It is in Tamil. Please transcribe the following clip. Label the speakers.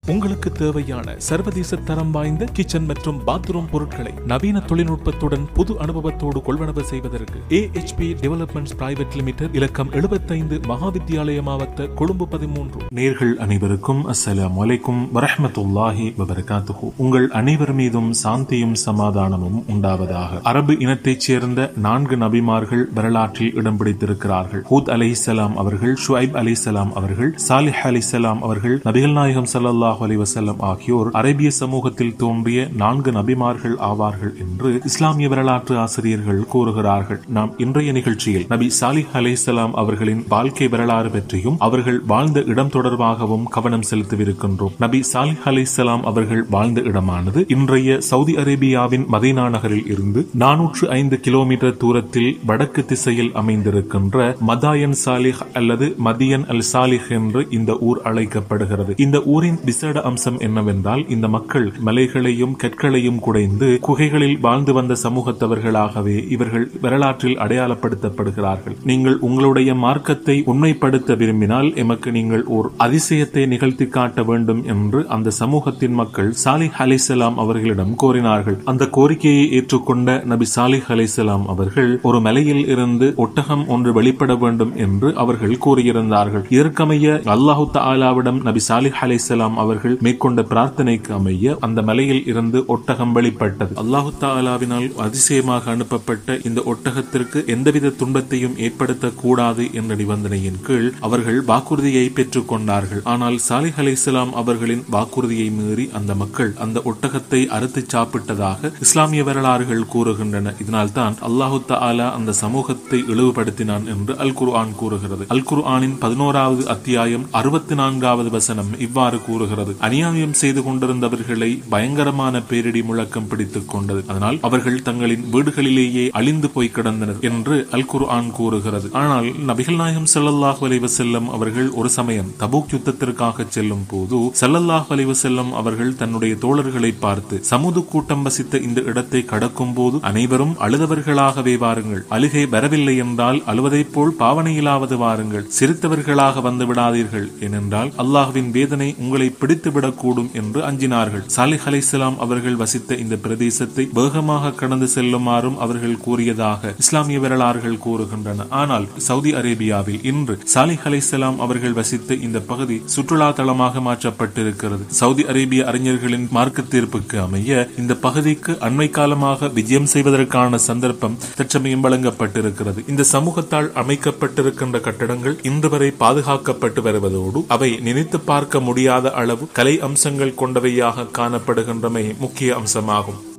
Speaker 1: உங்களுக்கு தேவையான சர்வதேச தரம் வாய்ந்த கிச்சன் மற்றும் பாத்ரூம் பொருட்களை நவீன தொழில்நுட்பத்துடன் புது அனுபவத்தோடு கொள்வனவு செய்வதற்கு ஏஎச்பி டெவலப்மெண்ட்ஸ் பிரைவேட் லிமிடெட் இலக்கம் எழுபத்தைந்து மகாவித்யாலய மாவட்ட கொழும்பு பதிமூன்று நேர்கள் அனைவருக்கும் அஸ்ஸலாமு அலைக்கும் வரஹ்மத்துல்லாஹி வபரகாத்துஹு உங்கள் அனைவர் மீதும் சாந்தியும் சமாதானமும் உண்டாவதாக அரபு இனத்தைச் சேர்ந்த நான்கு நபிமார்கள் வரலாற்றில் இடம் பிடித்திருக்கிறார்கள் ஹூத் அலைஹிஸ்ஸலாம் அவர்கள் ஷுஐப் அலைஹிஸ்ஸலாம் அவர்கள் சாலிஹ் அலைஹிஸ்ஸலாம் அவர்கள் நபிகள் நாயகம் ஸல்லல்லாஹு அலைஹி வஸல்லம் ஆகியோர் அரேபிய சமூகத்தில் தோன்றிய நான்கு நபிமார்கள் ஆவார்கள் என்று இஸ்லாமிய வரலாற்று ஆசிரியர்கள் கூறுகிறார்கள் நாம் இன்றைய நிகழ்ச்சியில் நபி சாலிஹ் அலைஹிஸ்ஸலாம் அவர்களின் வாழ்க்கை வரலாறு பற்றியும் அவர்கள் வாழ்ந்த இடம் தொடர்பாகவும் கவனம் செலுத்தவிருக்கின்றோம் நபி சாலிஹ் அலைஹிஸ்ஸலாம் அவர்கள் வாழ்ந்த இடமானது இன்றைய சவுதி அரேபியாவின் மதீனா நகரில் இருந்து நானூற்று ஐந்து கிலோமீட்டர் தூரத்தில் வடக்கு திசையில் அமைந்திருக்கின்ற மதாயன் சாலிஹ் அல்லது மதியன் அல் சாலிஹ் என்று இந்த ஊர் அழைக்கப்படுகிறது இந்த ஊரின் விசேட அம்சம் என்னவென்றால் இந்த மக்கள் மலைகளையும் கற்களையும் குடைந்து குகைகளில் வாழ்ந்து வந்த சமூகத்தவர்களாகவே இவர்கள் வரலாற்றில் அடையாளப்படுத்தப்படுகிறார்கள் நீங்கள் உங்களுடைய மார்க்கத்தை உண்மைப்படுத்த விரும்பினால் எமக்கு நீங்கள் ஓர் அதிசயத்தை நிகழ்த்தி காட்ட வேண்டும் என்று அந்த சமூகத்தின் மக்கள் சாலிஹ் அலிசலாம் அவர்களிடம் கோரினார்கள் அந்த கோரிக்கையை ஏற்றுக்கொண்ட நபி சாலிஹ் அலிசலாம் அவர்கள் ஒரு மலையில் இருந்து ஒட்டகம் ஒன்று வெளிப்பட வேண்டும் என்று அவர்கள் கூறியிருந்தார்கள் இதற்கமைய அல்லாஹு தாலாவிடம் நபி சாலிஹ் அலிசலாம் அவர்கள் மேற்கொண்ட பிரார்த்தனைக்கு அமைய அந்த மலையில் இருந்து ஒட்டகம் வெளிப்பட்டது அல்லாஹு தாலாவினால் அதிசயமாக அனுப்பப்பட்ட இந்த ஒட்டகத்திற்கு எந்தவித துன்பத்தையும் ஏற்படுத்தக்கூடாது என்ற நிபந்தனையின் கீழ் அவர்கள் வாக்குறுதியை பெற்றுக் கொண்டார்கள் ஆனால் சாலிஹ் அலிஸ்லாம் அவர்களின் வாக்குறுதியை மீறி அந்த மக்கள் அந்த ஒட்டகத்தை அறுத்து சாப்பிட்டதாக இஸ்லாமிய வரலாறுகள் கூறுகின்றன இதனால் தான் அல்லாஹு தாலா அந்த சமூகத்தை இழிவுபடுத்தினான் என்று அல் குர்ஆன் கூறுகிறது அல் குர்ஆனின் பதினோராவது அத்தியாயம் அறுபத்தி நான்காவது வசனம் இவ்வாறு கூறுகிறது அநியாயம் செய்து கொண்டிருந்தவர்களை பயங்கரமான பேரிடி முழக்கம் பிடித்துக் கொண்டது அதனால் அவர்கள் தங்களின் வீடுகளிலேயே அழிந்து போய் கிடந்தனர் என்று அல் குர்ஆன் கூறுகிறது ஆனால் நபிகள் நாயகம் ஸல்லல்லாஹு அலைஹி வஸல்லம் அவர்கள் ஒரு சமயம் தபூக் யுத்தத்திற்காக செல்லும் போது ஸல்லல்லாஹு அலைஹி வஸல்லம் அவர்கள் தன்னுடைய தோழர்களை பார்த்து சமுது கூட்டம் வசித்த இந்த இடத்தை கடக்கும் போது அனைவரும் அழுதவர்களாகவே வாருங்கள் அழுகை வரவில்லை என்றால் அழுவதைப் போல் பாவனையிலாவது வாருங்கள் சிரித்தவர்களாக வந்து விடாதீர்கள் ஏனென்றால் அல்லாஹ்வின் வேதனை உங்களை பிடித்து விடக்கூடும் என்று அஞ்சினார்கள் சாலிஹ் அலைஹிஸ்ஸலாம் அவர்கள் வசித்த இந்த பிரதேசத்தை வேகமாக கடந்து செல்லுமாறும் அவர்கள் கூறியதாக இஸ்லாமிய வரலாறுகள் கூறுகின்றன ஆனால் சவுதி அரேபியாவில் இன்று சாலிஹ் அலைஹிஸ்ஸலாம் அவர்கள் வசித்த இந்த பகுதி சுற்றுலா தளமாக மாற்றப்பட்டிருக்கிறது சவுதி அரேபிய அறிஞர்களின் மார்க்க தீர்ப்புக்கு அமைய இந்த பகுதிக்கு அண்மை காலமாக விஜயம் செய்வதற்கான சந்தர்ப்பம் தற்சமயம் வழங்கப்பட்டிருக்கிறது இந்த சமூகத்தால் அமைக்கப்பட்டிருக்கின்ற கட்டடங்கள் இன்று வரை பாதுகாக்கப்பட்டு வருவதோடு அவை நினைத்து பார்க்க முடியாத அளவு கலை அம்சங்கள் கொண்டவையாக காணப்படுகின்றமை முக்கிய அம்சமாகும்